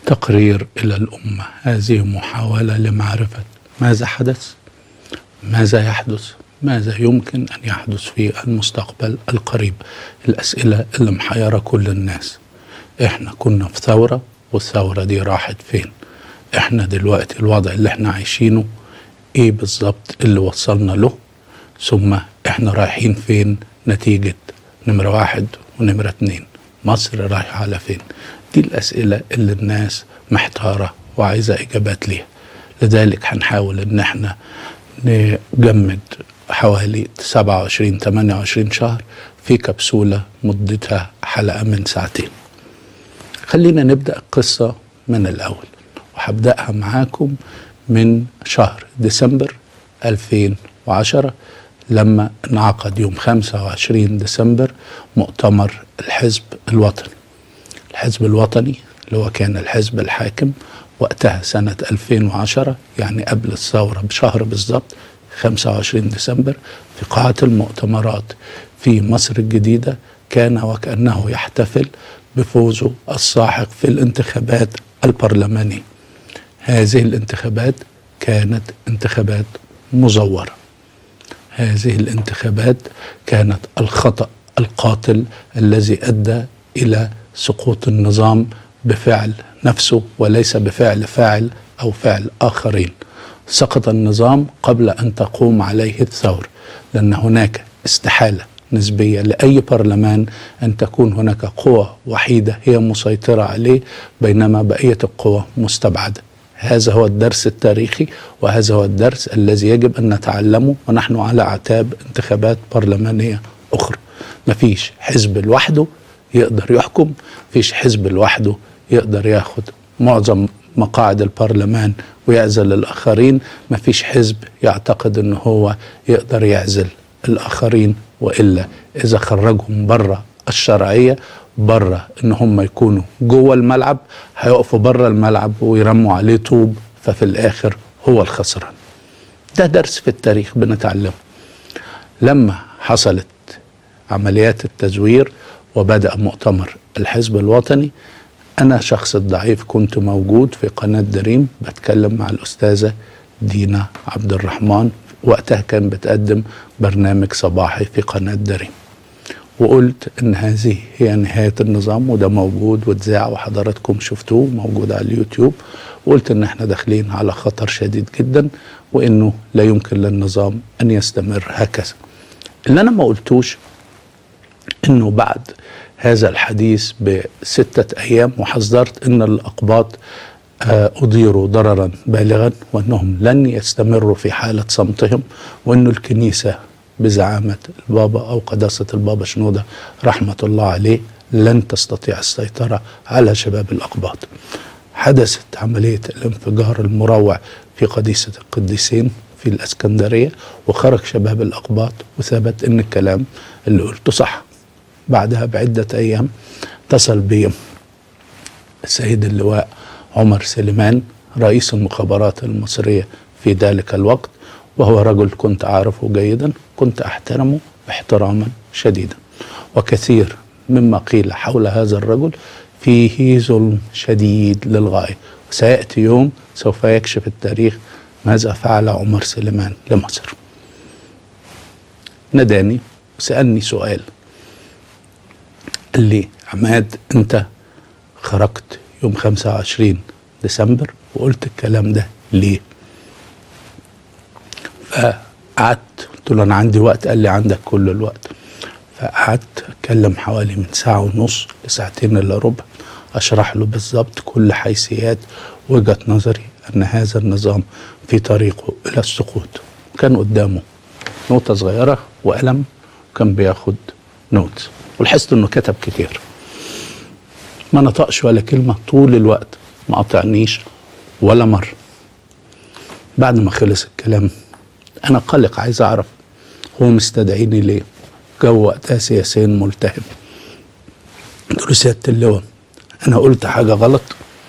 تقرير إلى الأمة هذه محاولة لمعرفة ماذا حدث ماذا يحدث ماذا يمكن أن يحدث في المستقبل القريب الأسئلة اللي محيرة كل الناس إحنا كنا في ثورة والثورة دي راحت فين إحنا دلوقتي الوضع اللي إحنا عايشينه إيه بالظبط اللي وصلنا له ثم إحنا رايحين فين نتيجة نمرة واحد ونمرة اتنين مصر رايحة على فين دي الأسئلة اللي الناس محتارة وعايزة إجابات ليها لذلك هنحاول إن إحنا نجمد حوالي 27 28 شهر في كبسولة مدتها حلقة من ساعتين خلينا نبدأ القصة من الأول وهبدأها معاكم من شهر ديسمبر 2010 لما انعقد يوم 25 ديسمبر مؤتمر الحزب الوطني الحزب الوطني اللي هو كان الحزب الحاكم وقتها سنة 2010 يعني قبل الثورة بشهر بالظبط 25 ديسمبر في قاعة المؤتمرات في مصر الجديدة كان وكأنه يحتفل بفوزه الساحق في الانتخابات البرلمانية هذه الانتخابات كانت انتخابات مزورة هذه الانتخابات كانت الخطأ القاتل الذي أدى إلى سقوط النظام بفعل نفسه وليس بفعل فاعل أو فعل آخرين سقط النظام قبل أن تقوم عليه الثورة لأن هناك استحالة نسبية لأي برلمان أن تكون هناك قوة وحيدة هي مسيطرة عليه بينما بقية القوى مستبعدة هذا هو الدرس التاريخي وهذا هو الدرس الذي يجب أن نتعلمه ونحن على أعتاب انتخابات برلمانية أخرى مفيش حزب لوحده يقدر يحكم فيش حزب لوحده يقدر ياخد معظم مقاعد البرلمان ويعزل الآخرين مفيش حزب يعتقد أنه هو يقدر يعزل الآخرين وإلا إذا خرجهم بره الشرعية بره ان هم يكونوا جوه الملعب هيقفوا بره الملعب ويرموا عليه طوب ففي الاخر هو الخسران ده درس في التاريخ بنتعلمه لما حصلت عمليات التزوير وبدأ مؤتمر الحزب الوطني أنا شخص ضعيف كنت موجود في قناة دريم بتكلم مع الأستاذة دينا عبد الرحمن وقتها كان بتقدم برنامج صباحي في قناة دريم وقلت ان هذه هي نهايه النظام وده موجود واتذاع وحضراتكم شفتوه موجود على اليوتيوب وقلت ان احنا داخلين على خطر شديد جدا وانه لا يمكن للنظام ان يستمر هكذا. اللي انا ما قلتوش انه بعد هذا الحديث بستة ايام وحذرت ان الاقباط أضيروا ضررا بالغا وأنهم لن يستمروا في حالة صمتهم وأن الكنيسة بزعامة البابا أو قداسة البابا شنودة رحمة الله عليه لن تستطيع السيطرة على شباب الأقباط حدثت عملية الانفجار المروع في قديسة القديسين في الأسكندرية وخرج شباب الأقباط وثبت أن الكلام اللي قلته صح بعدها بعدة أيام اتصل بي السيد اللواء عمر سليمان رئيس المخابرات المصرية في ذلك الوقت وهو رجل كنت أعرفه جيدا كنت أحترمه احتراما شديدا وكثير مما قيل حول هذا الرجل فيه ظلم شديد للغاية وسيأتي يوم سوف يكشف التاريخ ماذا فعل عمر سليمان لمصر نداني وسألني سؤال قال لي عماد أنت خرجت يوم 25 ديسمبر وقلت الكلام ده ليه فقعدت قلت له انا عندي وقت قال لي عندك كل الوقت فقعدت اتكلم حوالي من ساعه ونص لساعتين الا ربع اشرح له بالظبط كل حيثيات وجهه نظري ان هذا النظام في طريقه الى السقوط كان قدامه نوتة صغيرة وقلم وكان بياخد نوت ولاحظت انه كتب كتير ما نطقش ولا كلمة طول الوقت ما قطعنيش ولا مرة بعد ما خلص الكلام انا قلق عايز اعرف هو مستدعيني ليه جو وقتها سياسيا ملتهب قلت له سياده اللواء انا قلت حاجه غلط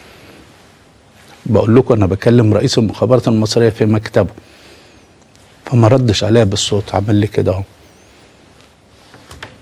بقول لكم انا بكلم رئيس المخابرات المصريه في مكتبه فما ردش عليا بالصوت عمل لي كده اهو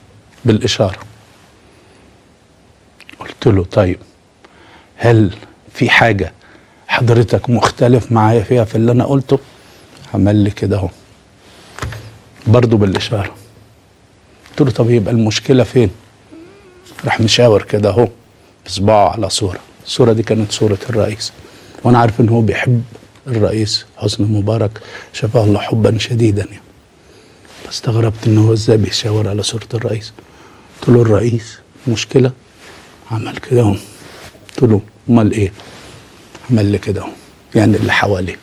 بالاشاره قلت له طيب هل في حاجه حضرتك مختلف معايا فيها في اللي انا قلته عمل لي كده اهو برضه بالاشاره قلت له طب يبقى المشكله فين راح مشاور كده اهو بصباعه على صوره الصوره دي كانت صوره الرئيس وانا عارف ان هو بيحب الرئيس حسني مبارك شفاه الله حبا شديدا يعني فاستغربت ان هو ازاي بيشاور على صوره الرئيس قلت له الرئيس مشكله عمل كده اهو قلت له امال ايه عمل لي كده اهو يعني اللي حواليه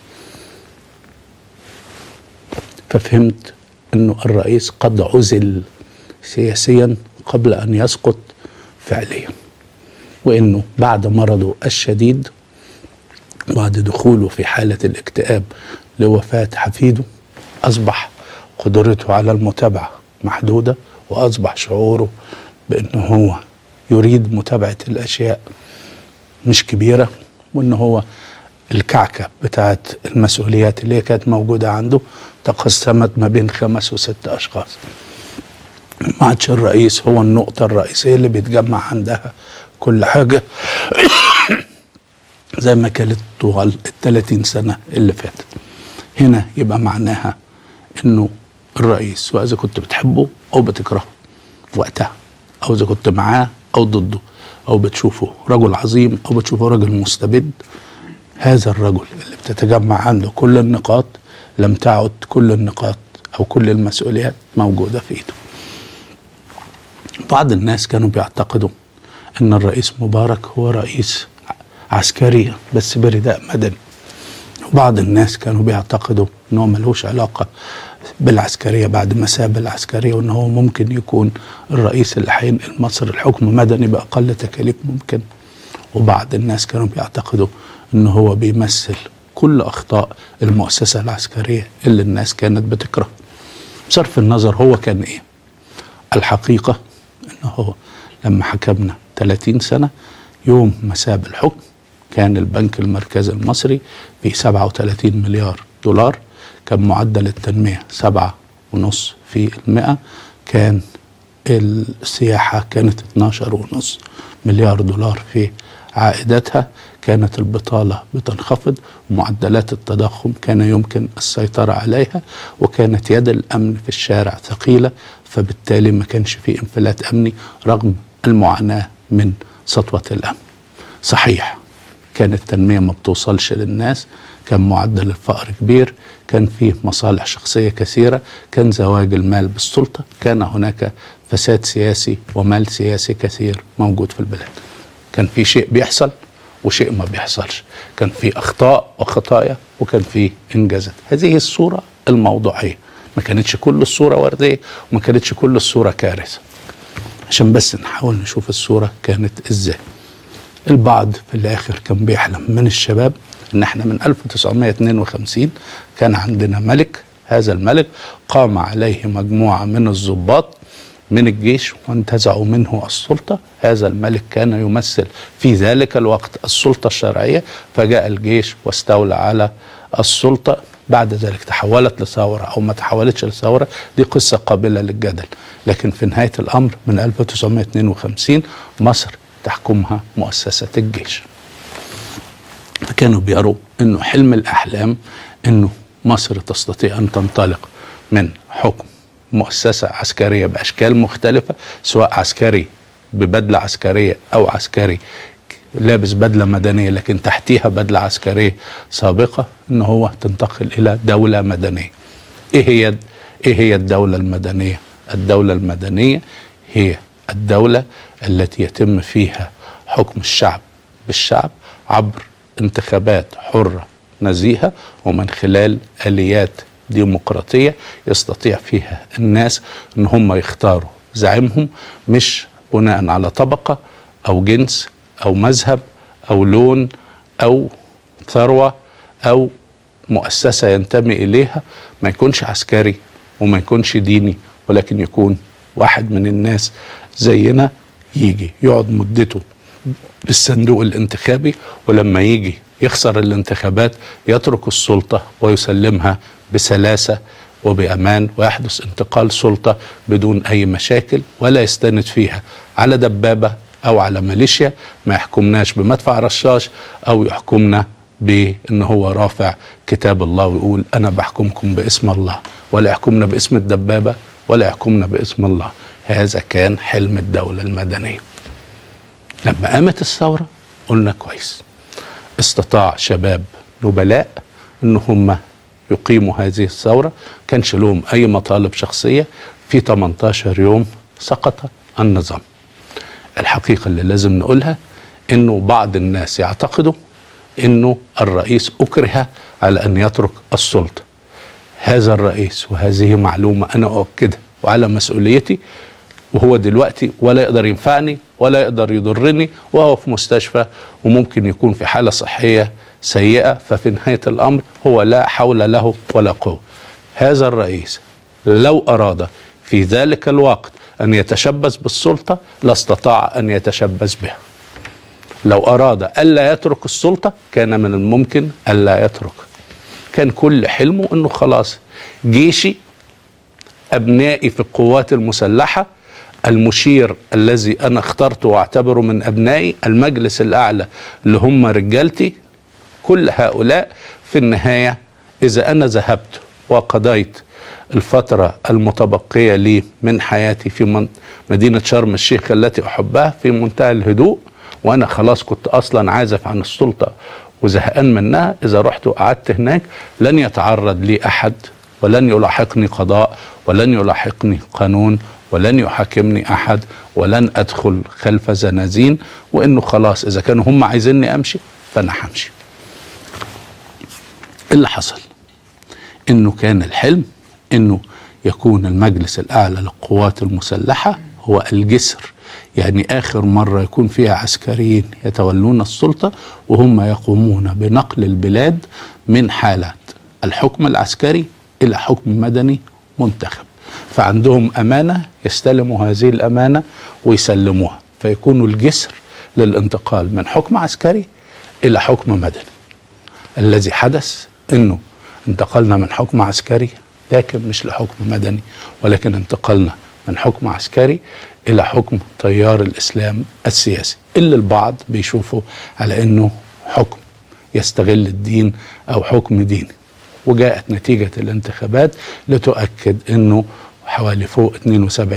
ففهمت انه الرئيس قد عزل سياسيا قبل ان يسقط فعليا وانه بعد مرضه الشديد بعد دخوله في حاله الاكتئاب لوفاه حفيده اصبح قدرته على المتابعه محدوده واصبح شعوره بانه هو يريد متابعه الاشياء مش كبيره وان هو الكعكه بتاعت المسؤوليات اللي هي كانت موجوده عنده تقسمت ما بين خمس وست اشخاص ما عادش الرئيس هو النقطة الرئيسية اللي بيتجمع عندها كل حاجة زي ما كانت طوال ال 30 سنة اللي فاتت هنا يبقى معناها انه الرئيس واذا كنت بتحبه او بتكرهه وقتها او اذا كنت معاه او ضده او بتشوفه رجل عظيم او بتشوفه رجل مستبد هذا الرجل اللي بتتجمع عنده كل النقاط لم تعد كل النقاط او كل المسؤوليات موجوده في ايده. بعض الناس كانوا بيعتقدوا ان الرئيس مبارك هو رئيس عسكري بس برداء مدني. وبعض الناس كانوا بيعتقدوا ان هو ملوش علاقه بالعسكريه بعد ما ساب العسكريه وان هو ممكن يكون الرئيس اللي هينقل مصر الحكم مدني باقل تكاليف ممكن. وبعض الناس كانوا بيعتقدوا ان هو بيمثل كل اخطاء المؤسسه العسكريه اللي الناس كانت بتكره بصرف النظر هو كان ايه الحقيقه انه هو لما حكمنا 30 سنه يوم ما ساب الحكم كان البنك المركزي المصري في 37 مليار دولار كان معدل التنميه سبعة ونص في المئة كان السياحة كانت 12 ونص مليار دولار في عائداتها كانت البطالة بتنخفض ومعدلات التضخم كان يمكن السيطرة عليها وكانت يد الأمن في الشارع ثقيلة فبالتالي ما كانش في انفلات أمني رغم المعاناة من سطوة الأمن صحيح كانت التنمية ما بتوصلش للناس كان معدل الفقر كبير كان فيه مصالح شخصية كثيرة كان زواج المال بالسلطة كان هناك فساد سياسي ومال سياسي كثير موجود في البلاد كان في شيء بيحصل وشيء ما بيحصلش كان في اخطاء وخطايا وكان في انجازات هذه الصوره الموضوعيه ما كانتش كل الصوره ورديه وما كانتش كل الصوره كارثه عشان بس نحاول نشوف الصوره كانت ازاي البعض في الاخر كان بيحلم من الشباب ان احنا من 1952 كان عندنا ملك هذا الملك قام عليه مجموعه من الضباط من الجيش وانتزعوا منه السلطة هذا الملك كان يمثل في ذلك الوقت السلطة الشرعية فجاء الجيش واستولى على السلطة بعد ذلك تحولت لثورة أو ما تحولتش لثورة دي قصة قابلة للجدل لكن في نهاية الأمر من 1952 مصر تحكمها مؤسسة الجيش فكانوا بيروا أنه حلم الأحلام أنه مصر تستطيع أن تنطلق من حكم مؤسسة عسكرية بأشكال مختلفة سواء عسكري ببدلة عسكرية أو عسكري لابس بدلة مدنية لكن تحتيها بدلة عسكرية سابقة إن هو تنتقل إلى دولة مدنية إيه هي إيه هي الدولة المدنية؟ الدولة المدنية هي الدولة التي يتم فيها حكم الشعب بالشعب عبر انتخابات حرة نزيهة ومن خلال آليات ديمقراطية يستطيع فيها الناس ان هم يختاروا زعيمهم مش بناء على طبقة او جنس او مذهب او لون او ثروة او مؤسسة ينتمي اليها ما يكونش عسكري وما يكونش ديني ولكن يكون واحد من الناس زينا يجي يقعد مدته بالصندوق الانتخابي ولما يجي يخسر الانتخابات يترك السلطة ويسلمها بسلاسة وبأمان ويحدث انتقال سلطة بدون أي مشاكل ولا يستند فيها على دبابة او على ميليشيا ما يحكمناش بمدفع رشاش او يحكمنا بان هو رافع كتاب الله ويقول انا بحكمكم باسم الله ولا يحكمنا باسم الدبابه ولا يحكمنا باسم الله هذا كان حلم الدوله المدنيه لما قامت الثوره قلنا كويس استطاع شباب نبلاء ان هم يقيموا هذه الثوره كانش لهم اي مطالب شخصيه في 18 يوم سقط النظام الحقيقه اللي لازم نقولها انه بعض الناس يعتقدوا انه الرئيس اكره على ان يترك السلطه هذا الرئيس وهذه معلومه انا اؤكدها وعلى مسؤوليتي وهو دلوقتي ولا يقدر ينفعني ولا يقدر يضرني وهو في مستشفى وممكن يكون في حاله صحيه سيئه ففي نهايه الامر هو لا حول له ولا قوه هذا الرئيس لو اراد في ذلك الوقت ان يتشبث بالسلطه لاستطاع ان يتشبث بها لو اراد الا يترك السلطه كان من الممكن الا يترك كان كل حلمه انه خلاص جيشي ابنائي في القوات المسلحه المشير الذي انا اخترته واعتبره من ابنائي المجلس الاعلى اللي هم رجالتي كل هؤلاء في النهايه اذا انا ذهبت وقضيت الفتره المتبقيه لي من حياتي في من مدينه شرم الشيخ التي احبها في منتهى الهدوء وانا خلاص كنت اصلا عازف عن السلطه وزهقان منها اذا رحت وقعدت هناك لن يتعرض لي احد ولن يلاحقني قضاء ولن يلاحقني قانون ولن يحاكمني احد ولن ادخل خلف زنازين وانه خلاص اذا كانوا هم عايزيني امشي فانا همشي. اللي حصل انه كان الحلم انه يكون المجلس الاعلى للقوات المسلحه هو الجسر يعني اخر مره يكون فيها عسكريين يتولون السلطه وهم يقومون بنقل البلاد من حاله الحكم العسكري الى حكم مدني منتخب فعندهم امانه يستلموا هذه الامانه ويسلموها فيكونوا الجسر للانتقال من حكم عسكري الى حكم مدني الذي حدث انه انتقلنا من حكم عسكري لكن مش لحكم مدني ولكن انتقلنا من حكم عسكري الى حكم تيار الاسلام السياسي اللي البعض بيشوفه على انه حكم يستغل الدين او حكم ديني وجاءت نتيجة الانتخابات لتؤكد انه حوالي فوق 72%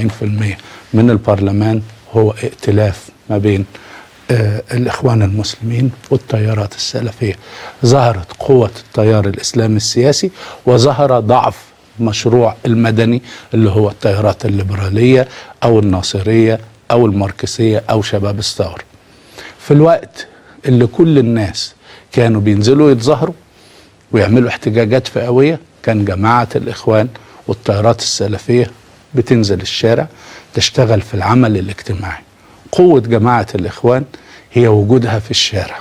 من البرلمان هو ائتلاف ما بين آه الاخوان المسلمين والتيارات السلفيه. ظهرت قوه التيار الاسلامي السياسي وظهر ضعف مشروع المدني اللي هو التيارات الليبراليه او الناصريه او الماركسيه او شباب الثوره. في الوقت اللي كل الناس كانوا بينزلوا يتظاهروا ويعملوا احتجاجات فئويه كان جماعه الاخوان والتيارات السلفيه بتنزل الشارع تشتغل في العمل الاجتماعي. قوه جماعه الاخوان هي وجودها في الشارع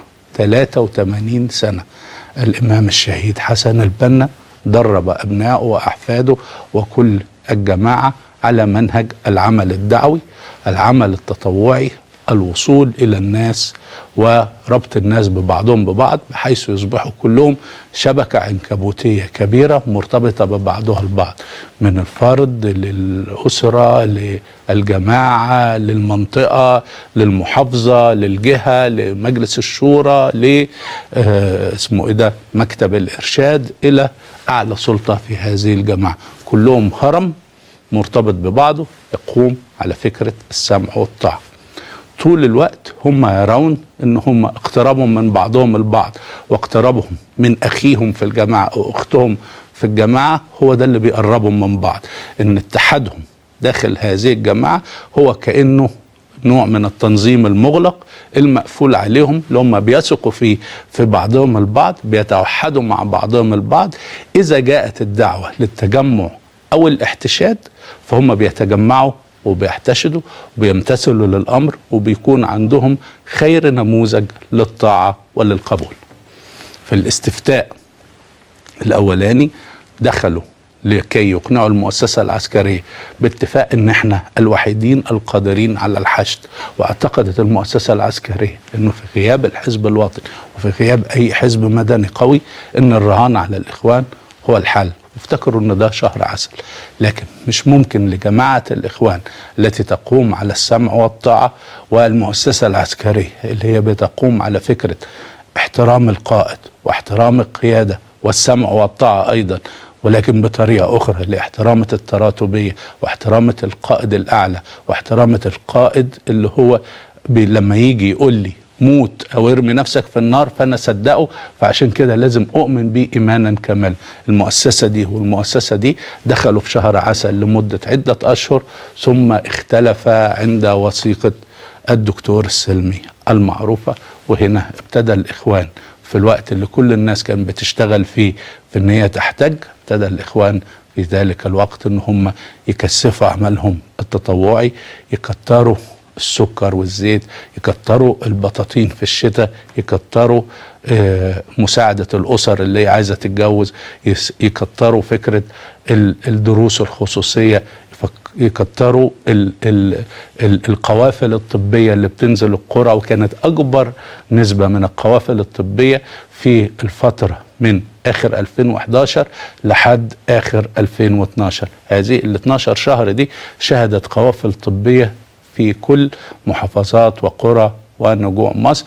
83 سنه الامام الشهيد حسن البنا درب ابنائه واحفاده وكل الجماعه على منهج العمل الدعوي العمل التطوعي الوصول الى الناس وربط الناس ببعضهم ببعض بحيث يصبحوا كلهم شبكه عنكبوتيه كبيره مرتبطه ببعضها البعض من الفرد للاسره للجماعه للمنطقه للمحافظه للجهه لمجلس الشورى ل اسمه ايه ده مكتب الارشاد الى اعلى سلطه في هذه الجماعه كلهم هرم مرتبط ببعضه يقوم على فكره السمع والطاعه طول الوقت هم يرون ان هم اقترابهم من بعضهم البعض واقترابهم من اخيهم في الجماعه او اختهم في الجماعه هو ده اللي بيقربهم من بعض ان اتحادهم داخل هذه الجماعه هو كانه نوع من التنظيم المغلق المقفول عليهم اللي هم بيثقوا فيه في بعضهم البعض بيتوحدوا مع بعضهم البعض اذا جاءت الدعوه للتجمع او الاحتشاد فهم بيتجمعوا وبيحتشدوا وبيمتثلوا للامر وبيكون عندهم خير نموذج للطاعه وللقبول. في الاستفتاء الاولاني دخلوا لكي يقنعوا المؤسسه العسكريه باتفاق ان احنا الوحيدين القادرين على الحشد واعتقدت المؤسسه العسكريه انه في غياب الحزب الوطني وفي غياب اي حزب مدني قوي ان الرهان على الاخوان هو الحل افتكروا ان ده شهر عسل لكن مش ممكن لجماعه الاخوان التي تقوم على السمع والطاعه والمؤسسه العسكريه اللي هي بتقوم على فكره احترام القائد واحترام القياده والسمع والطاعه ايضا ولكن بطريقه اخرى لاحترامه التراتبيه واحترامه القائد الاعلى واحترامه القائد اللي هو بي لما يجي يقول لي موت او ارمي نفسك في النار فانا صدقه فعشان كده لازم اؤمن بيه ايمانا كاملا المؤسسه دي والمؤسسه دي دخلوا في شهر عسل لمده عده اشهر ثم اختلفا عند وثيقه الدكتور السلمي المعروفه وهنا ابتدى الاخوان في الوقت اللي كل الناس كانت بتشتغل فيه في ان هي تحتج ابتدى الاخوان في ذلك الوقت ان هم يكثفوا عملهم التطوعي يكتروا السكر والزيت يكتروا البطاطين في الشتاء يكتروا آه، مساعدة الأسر اللي هي عايزة تتجوز يس- يكتروا فكرة ال- الدروس الخصوصية يفك- يكتروا ال ال ال القوافل الطبية اللي بتنزل القرى وكانت أكبر نسبة من القوافل الطبية في الفترة من آخر 2011 لحد آخر 2012 هذه ال 12 شهر دي شهدت قوافل طبية في كل محافظات وقرى ونجوع مصر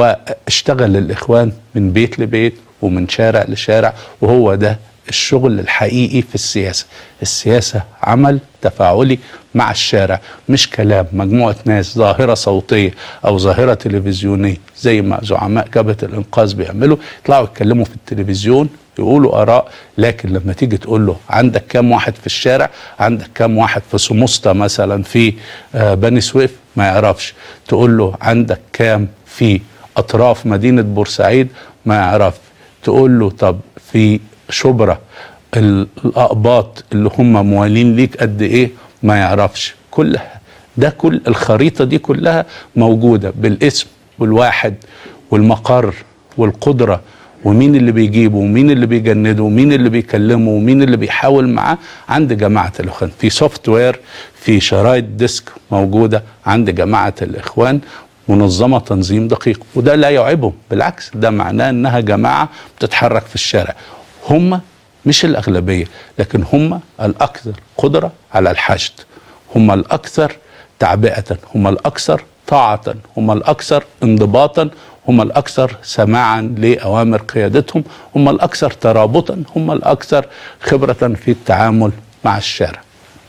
واشتغل الإخوان من بيت لبيت ومن شارع لشارع وهو ده الشغل الحقيقي في السياسة السياسة عمل تفاعلي مع الشارع مش كلام مجموعة ناس ظاهرة صوتية أو ظاهرة تلفزيونية زي ما زعماء جبهة الإنقاذ بيعملوا يطلعوا يتكلموا في التلفزيون يقولوا آراء لكن لما تيجي تقول له عندك كام واحد في الشارع عندك كام واحد في سموسطة مثلا في آه، بني سويف ما يعرفش تقول له عندك كام في أطراف مدينة بورسعيد ما يعرف تقول له طب في شبرا ال- الأقباط اللي هم موالين ليك قد إيه ما يعرفش كلها ده كل الخريطة دي كلها موجودة بالاسم والواحد والمقر والقدرة ومين اللي بيجيبه ومين اللي بيجنده ومين اللي بيكلمه ومين اللي بيحاول معاه عند جماعة الإخوان في سوفت وير في شرايط ديسك موجودة عند جماعة الإخوان منظمة تنظيم دقيق وده لا يعيبهم بالعكس ده معناه انها جماعة بتتحرك في الشارع هم مش الأغلبية لكن هم الأكثر قدرة على الحشد هم الأكثر تعبئة هم الأكثر طاعة هم الأكثر انضباطا هم الأكثر سماعا لأوامر قيادتهم هم الأكثر ترابطا هم الأكثر خبرة في التعامل مع الشارع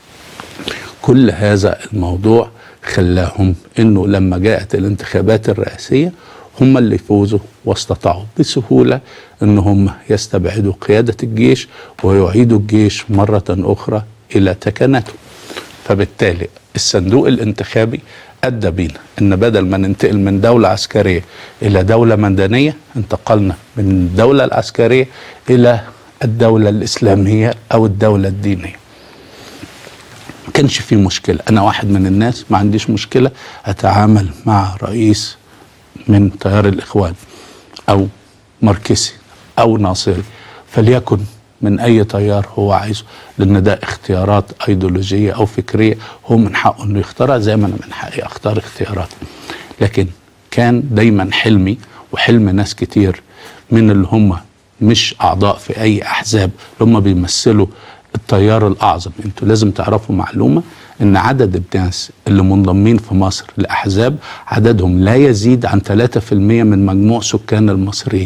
كل هذا الموضوع خلاهم انه لما جاءت الانتخابات الرئاسيه هم اللي يفوزوا واستطاعوا بسهوله ان هم يستبعدوا قياده الجيش ويعيدوا الجيش مره اخرى الى تكانته. فبالتالي الصندوق الانتخابي ادى بينا ان بدل ما ننتقل من دوله عسكريه الى دوله مدنيه انتقلنا من الدوله العسكريه الى الدوله الاسلاميه او الدوله الدينيه. ما كانش في مشكلة أنا واحد من الناس ما عنديش مشكلة أتعامل مع رئيس من تيار الإخوان أو ماركسي أو ناصري فليكن من أي تيار هو عايزه لأن ده اختيارات أيديولوجية أو فكرية هو من حقه إنه يختارها زي ما أنا من حقي أختار اختياراتي لكن كان دايما حلمي وحلم ناس كتير من اللي هم مش أعضاء في أي أحزاب اللي هم بيمثلوا التيار الاعظم انتوا لازم تعرفوا معلومه ان عدد الناس اللي منضمين في مصر لاحزاب عددهم لا يزيد عن 3% من مجموع سكان المصريين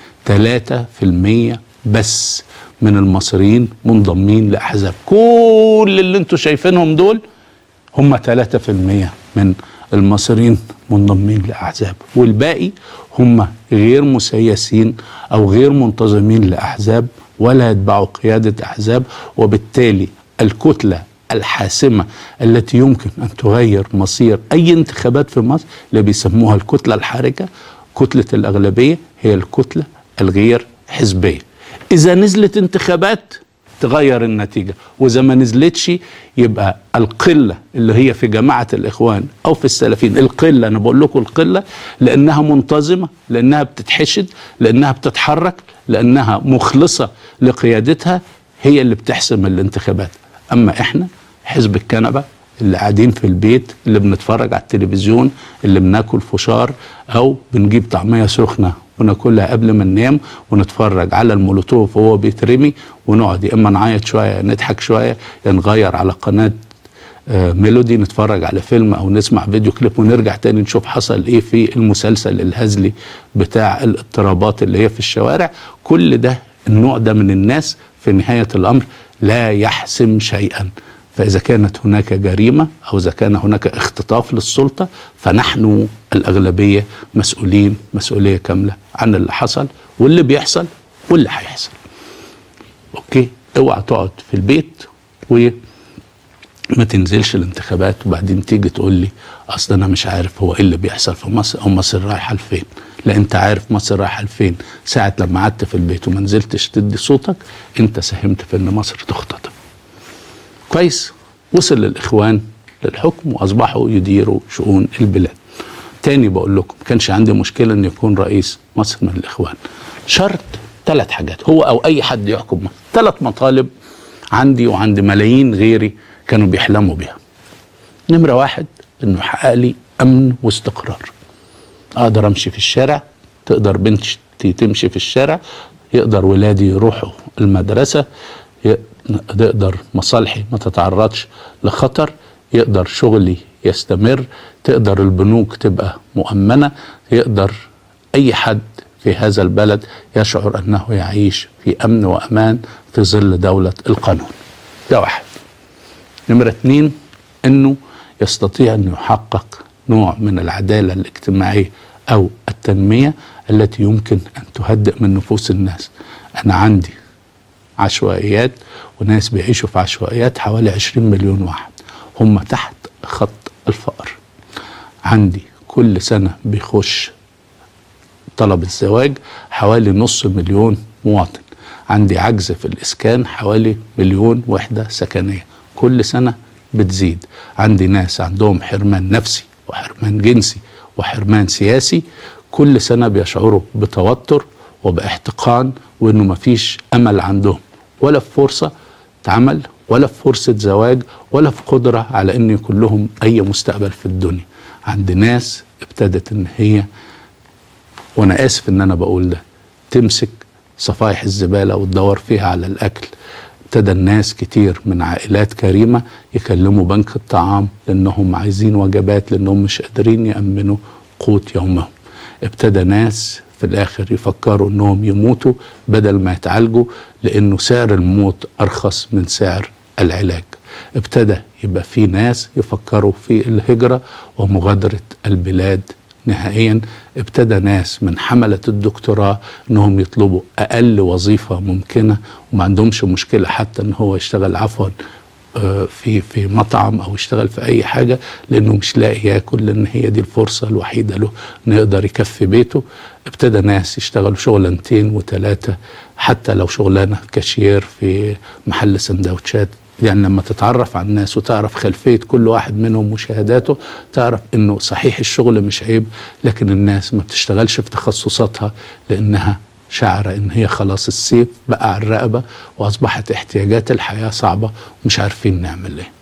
3% بس من المصريين منضمين لاحزاب كل اللي انتوا شايفينهم دول هم 3% من المصريين منضمين لاحزاب والباقي هم غير مسيسين او غير منتظمين لاحزاب ولا يتبعوا قياده احزاب وبالتالي الكتله الحاسمه التي يمكن ان تغير مصير اي انتخابات في مصر اللي بيسموها الكتله الحرجه كتله الاغلبيه هي الكتله الغير حزبيه اذا نزلت انتخابات تغير النتيجه واذا ما نزلتش يبقى القله اللي هي في جماعه الاخوان او في السلفيين القله انا بقول لكم القله لانها منتظمه لانها بتتحشد لانها بتتحرك لانها مخلصه لقيادتها هي اللي بتحسم الانتخابات اما احنا حزب الكنبه اللي قاعدين في البيت اللي بنتفرج على التلفزيون اللي بناكل فشار او بنجيب طعميه سخنه وناكلها قبل ما ننام ونتفرج على المولوتوف وهو بيترمي ونقعد يا اما نعيط شويه نضحك شويه يا نغير على قناه آه، ميلودي نتفرج على فيلم او نسمع فيديو كليب ونرجع تاني نشوف حصل ايه في المسلسل الهزلي بتاع الاضطرابات اللي هي في الشوارع كل ده النوع ده من الناس في نهايه الامر لا يحسم شيئا فإذا كانت هناك جريمة أو إذا كان هناك اختطاف للسلطة فنحن الأغلبية مسؤولين مسؤولية كاملة عن اللي حصل واللي بيحصل واللي هيحصل أوكي اوعى تقعد في البيت وما تنزلش الانتخابات وبعدين تيجي تقول لي اصل انا مش عارف هو ايه اللي بيحصل في مصر او مصر رايحه لفين لا انت عارف مصر رايحه لفين ساعه لما قعدت في البيت وما نزلتش تدي صوتك انت ساهمت في ان مصر تختطف كويس وصل للاخوان للحكم واصبحوا يديروا شؤون البلاد تاني بقول لكم ما كانش عندي مشكله ان يكون رئيس مصر من الاخوان شرط ثلاث حاجات هو او اي حد يحكم مصر ثلاث مطالب عندي وعند ملايين غيري كانوا بيحلموا بيها نمره واحد انه يحقق لي امن واستقرار اقدر امشي في الشارع تقدر بنتي تمشي في الشارع يقدر ولادي يروحوا المدرسه يقدر مصالحي ما تتعرضش لخطر يقدر شغلي يستمر تقدر البنوك تبقى مؤمنه يقدر اي حد في هذا البلد يشعر انه يعيش في امن وامان في ظل دوله القانون ده واحد نمره اتنين انه يستطيع ان يحقق نوع من العداله الاجتماعيه او التنميه التي يمكن ان تهدئ من نفوس الناس انا عندي عشوائيات وناس بيعيشوا في عشوائيات حوالي 20 مليون واحد هم تحت خط الفقر عندي كل سنه بيخش طلب الزواج حوالي نص مليون مواطن عندي عجز في الإسكان حوالي مليون وحدة سكنية كل سنة بتزيد عندي ناس عندهم حرمان نفسي وحرمان جنسي وحرمان سياسي كل سنة بيشعروا بتوتر وباحتقان وانه مفيش امل عندهم ولا في فرصة عمل ولا في فرصة زواج ولا في قدرة على ان يكون لهم اي مستقبل في الدنيا عند ناس ابتدت ان هي وانا اسف ان انا بقول ده تمسك صفائح الزبالة وتدور فيها على الاكل ابتدى الناس كتير من عائلات كريمة يكلموا بنك الطعام لأنهم عايزين وجبات لأنهم مش قادرين يأمنوا قوت يومهم ابتدى ناس في الآخر يفكروا أنهم يموتوا بدل ما يتعالجوا لأنه سعر الموت أرخص من سعر العلاج ابتدى يبقى في ناس يفكروا في الهجرة ومغادرة البلاد نهائيا ابتدى ناس من حملة الدكتوراه انهم يطلبوا اقل وظيفة ممكنة وما عندهمش مشكلة حتى ان هو يشتغل عفوا في في مطعم او يشتغل في اي حاجه لانه مش لاقي ياكل لان هي دي الفرصه الوحيده له انه يقدر يكفي بيته ابتدى ناس يشتغلوا شغلانتين وثلاثه حتى لو شغلانه كاشير في محل سندوتشات يعني لما تتعرف على الناس وتعرف خلفية كل واحد منهم وشهاداته تعرف انه صحيح الشغل مش عيب لكن الناس ما بتشتغلش في تخصصاتها لانها شعر ان هي خلاص السيف بقى على الرقبة واصبحت احتياجات الحياة صعبة ومش عارفين نعمل ايه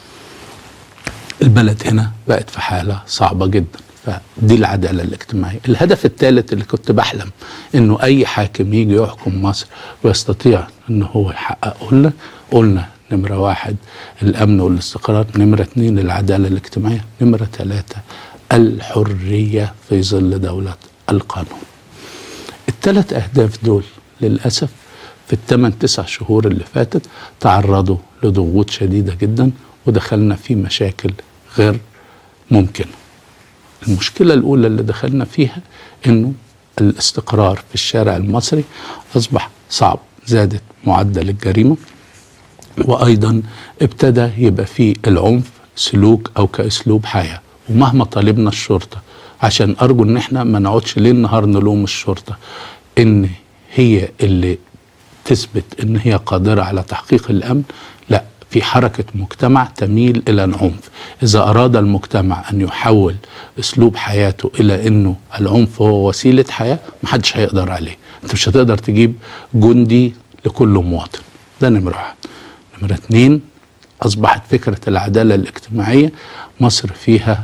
البلد هنا بقت في حالة صعبة جدا فدي العدالة الاجتماعية الهدف الثالث اللي كنت بحلم انه اي حاكم يجي يحكم مصر ويستطيع ان هو يحققه لنا قلنا نمرة واحد الأمن والاستقرار نمرة اثنين العدالة الاجتماعية نمرة ثلاثة الحرية في ظل دولة القانون الثلاث أهداف دول للأسف في الثمان تسع شهور اللي فاتت تعرضوا لضغوط شديدة جدا ودخلنا في مشاكل غير ممكنة المشكلة الأولى اللي دخلنا فيها أنه الاستقرار في الشارع المصري أصبح صعب زادت معدل الجريمة وايضا ابتدى يبقى فيه العنف سلوك او كاسلوب حياه ومهما طالبنا الشرطه عشان ارجو ان احنا ما نقعدش ليل نهار نلوم الشرطه ان هي اللي تثبت ان هي قادره على تحقيق الامن لا في حركه مجتمع تميل الى العنف اذا اراد المجتمع ان يحول اسلوب حياته الى انه العنف هو وسيله حياه محدش هيقدر عليه انت مش هتقدر تجيب جندي لكل مواطن ده نمره واحد نمرة اتنين أصبحت فكرة العدالة الاجتماعية مصر فيها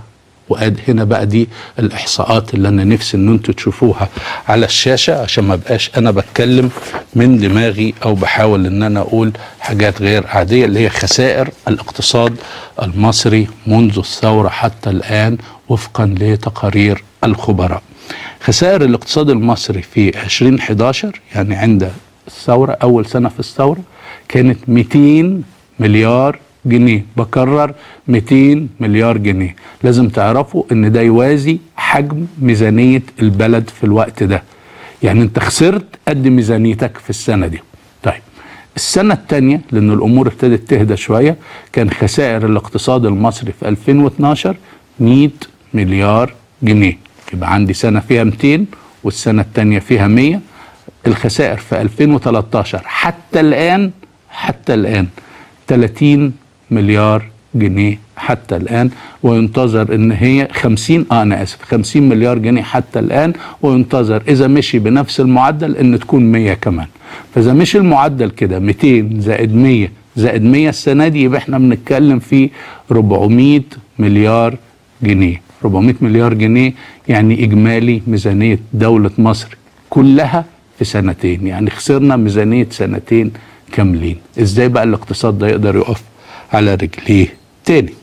وقاد هنا بقى دي الاحصاءات اللي انا نفسي ان انتوا تشوفوها على الشاشه عشان ما بقاش انا بتكلم من دماغي او بحاول ان انا اقول حاجات غير عاديه اللي هي خسائر الاقتصاد المصري منذ الثوره حتى الان وفقا لتقارير الخبراء. خسائر الاقتصاد المصري في 2011 يعني عند الثوره اول سنه في الثوره كانت 200 مليار جنيه بكرر 200 مليار جنيه لازم تعرفوا ان ده يوازي حجم ميزانية البلد في الوقت ده يعني انت خسرت قد ميزانيتك في السنة دي طيب السنة الثانية لأن الأمور ابتدت تهدى شوية كان خسائر الاقتصاد المصري في 2012 100 مليار جنيه يبقى عندي سنة فيها 200 والسنة الثانية فيها 100 الخسائر في 2013 حتى الآن حتى الآن 30 مليار جنيه حتى الآن وينتظر ان هي 50 اه انا اسف 50 مليار جنيه حتى الآن وينتظر اذا مشي بنفس المعدل ان تكون 100 كمان فاذا مشي المعدل كده 200 زائد 100 زائد 100 السنة دي يبقى احنا بنتكلم في 400 مليار جنيه 400 مليار جنيه يعني اجمالي ميزانية دولة مصر كلها في سنتين يعني خسرنا ميزانية سنتين كاملين ازاي بقى الاقتصاد ده يقدر يقف على رجليه تاني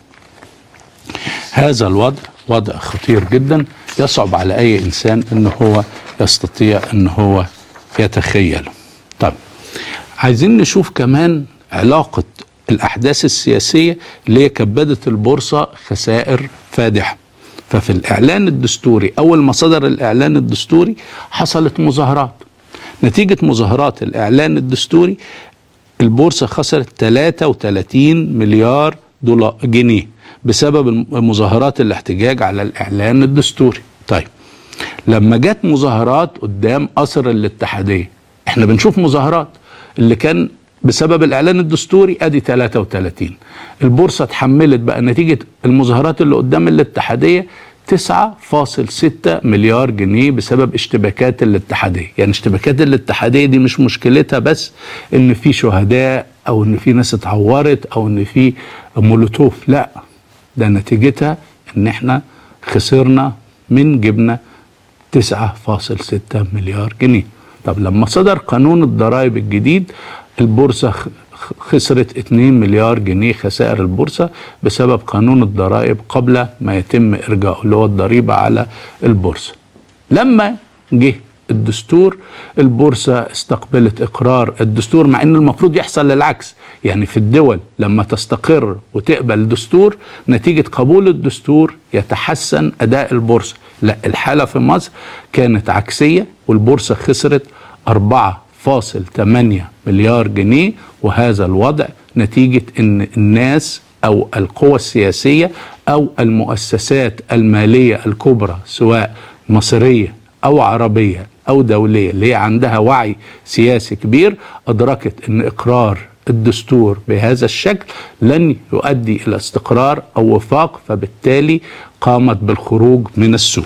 هذا الوضع وضع خطير جدا يصعب على اي انسان ان هو يستطيع ان هو يتخيله طب عايزين نشوف كمان علاقة الأحداث السياسية اللي هي كبدت البورصة خسائر فادحة ففي الإعلان الدستوري أول ما صدر الإعلان الدستوري حصلت مظاهرات نتيجة مظاهرات الإعلان الدستوري البورصة خسرت 33 مليار دولار جنيه بسبب مظاهرات الاحتجاج على الإعلان الدستوري طيب لما جت مظاهرات قدام قصر الاتحادية احنا بنشوف مظاهرات اللي كان بسبب الاعلان الدستوري ادي 33 البورصه اتحملت بقى نتيجه المظاهرات اللي قدام الاتحاديه 9.6 مليار جنيه بسبب اشتباكات الاتحاديه يعني اشتباكات الاتحاديه دي مش مشكلتها بس ان في شهداء او ان في ناس اتعورت او ان في مولوتوف لا ده نتيجتها ان احنا خسرنا من جبنا 9.6 مليار جنيه طب لما صدر قانون الضرائب الجديد البورصة خسرت 2 مليار جنيه خسائر البورصة بسبب قانون الضرائب قبل ما يتم إرجاعه اللي هو الضريبة على البورصة لما جه الدستور البورصة استقبلت إقرار الدستور مع أنه المفروض يحصل للعكس يعني في الدول لما تستقر وتقبل دستور نتيجة قبول الدستور يتحسن أداء البورصة لا الحالة في مصر كانت عكسية والبورصة خسرت 4.8 مليار جنيه وهذا الوضع نتيجة أن الناس أو القوى السياسية أو المؤسسات المالية الكبرى سواء مصرية أو عربية أو دولية اللي هي عندها وعي سياسي كبير أدركت أن إقرار الدستور بهذا الشكل لن يؤدي إلى استقرار أو وفاق فبالتالي قامت بالخروج من السوق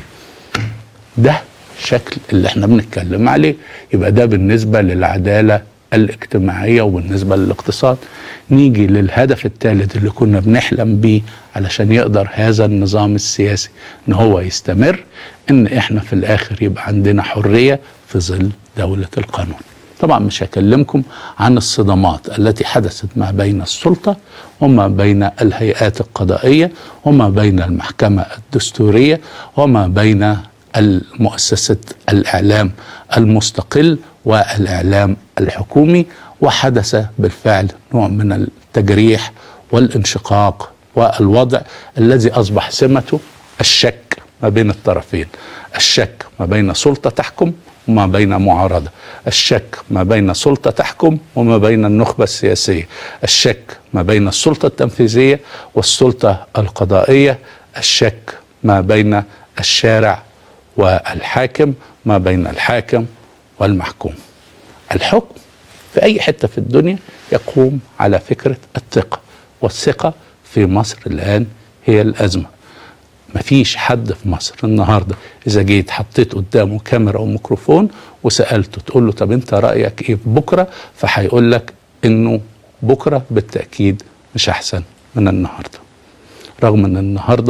ده شكل اللي احنا بنتكلم عليه يبقى ده بالنسبة للعدالة الاجتماعية وبالنسبة للاقتصاد نيجي للهدف الثالث اللي كنا بنحلم بيه علشان يقدر هذا النظام السياسي ان هو يستمر ان احنا في الاخر يبقى عندنا حرية في ظل دولة القانون طبعا مش هكلمكم عن الصدمات التي حدثت ما بين السلطة وما بين الهيئات القضائية وما بين المحكمة الدستورية وما بين المؤسسة الإعلام المستقل والإعلام الحكومي وحدث بالفعل نوع من التجريح والانشقاق والوضع الذي أصبح سمته الشك ما بين الطرفين الشك ما بين سلطة تحكم وما بين معارضة الشك ما بين سلطة تحكم وما بين النخبة السياسية الشك ما بين السلطة التنفيذية والسلطة القضائية الشك ما بين الشارع والحاكم ما بين الحاكم والمحكوم الحكم في أي حتة في الدنيا يقوم على فكرة الثقة والثقة في مصر الآن هي الأزمة مفيش حد في مصر النهارده اذا جيت حطيت قدامه كاميرا وميكروفون وسالته تقول له طب انت رايك ايه في بكره فهيقول لك انه بكره بالتاكيد مش احسن من النهارده رغم ان النهارده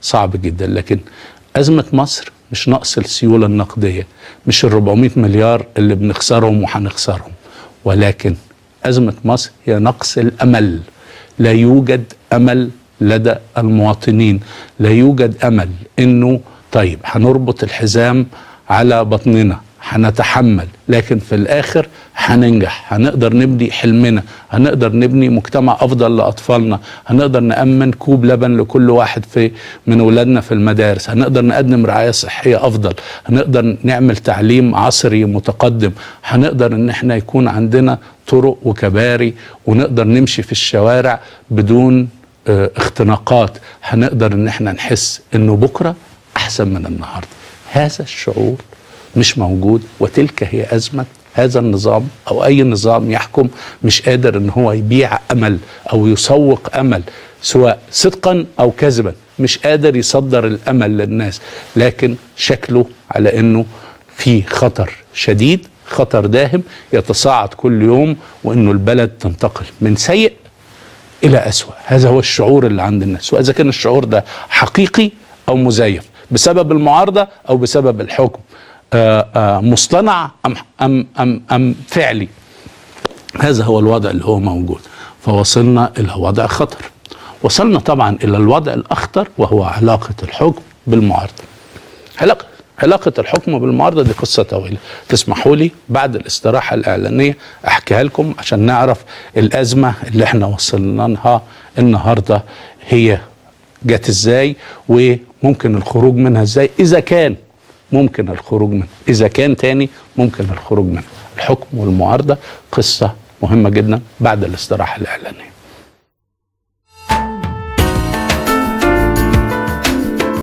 صعب جدا لكن ازمه مصر مش نقص السيوله النقديه مش ال 400 مليار اللي بنخسرهم وهنخسرهم ولكن ازمه مصر هي نقص الامل لا يوجد امل لدى المواطنين لا يوجد امل انه طيب هنربط الحزام على بطننا هنتحمل لكن في الاخر هننجح هنقدر نبني حلمنا هنقدر نبني مجتمع افضل لاطفالنا هنقدر نامن كوب لبن لكل واحد في من اولادنا في المدارس هنقدر نقدم رعايه صحيه افضل هنقدر نعمل تعليم عصري متقدم هنقدر ان احنا يكون عندنا طرق وكباري ونقدر نمشي في الشوارع بدون اه اختناقات هنقدر ان احنا نحس انه بكره احسن من النهارده هذا الشعور مش موجود وتلك هي أزمة هذا النظام أو أي نظام يحكم مش قادر أن هو يبيع أمل أو يسوق أمل سواء صدقا أو كذبا مش قادر يصدر الأمل للناس لكن شكله على أنه في خطر شديد خطر داهم يتصاعد كل يوم وأنه البلد تنتقل من سيء إلى أسوأ هذا هو الشعور اللي عند الناس وإذا كان الشعور ده حقيقي أو مزيف بسبب المعارضة أو بسبب الحكم آآ آآ مصطنع أم, أم, أم, أم فعلي هذا هو الوضع اللي هو موجود فوصلنا إلى وضع خطر وصلنا طبعا إلى الوضع الأخطر وهو علاقة الحكم بالمعارضة علاقة علاقة الحكم بالمعارضة دي قصة طويلة تسمحوا لي بعد الاستراحة الإعلانية أحكيها لكم عشان نعرف الأزمة اللي احنا وصلنا لها النهاردة هي جت ازاي وممكن الخروج منها ازاي إذا كان ممكن الخروج منه إذا كان تاني ممكن الخروج منه الحكم والمعارضة قصة مهمة جدا بعد الاستراحة الإعلانية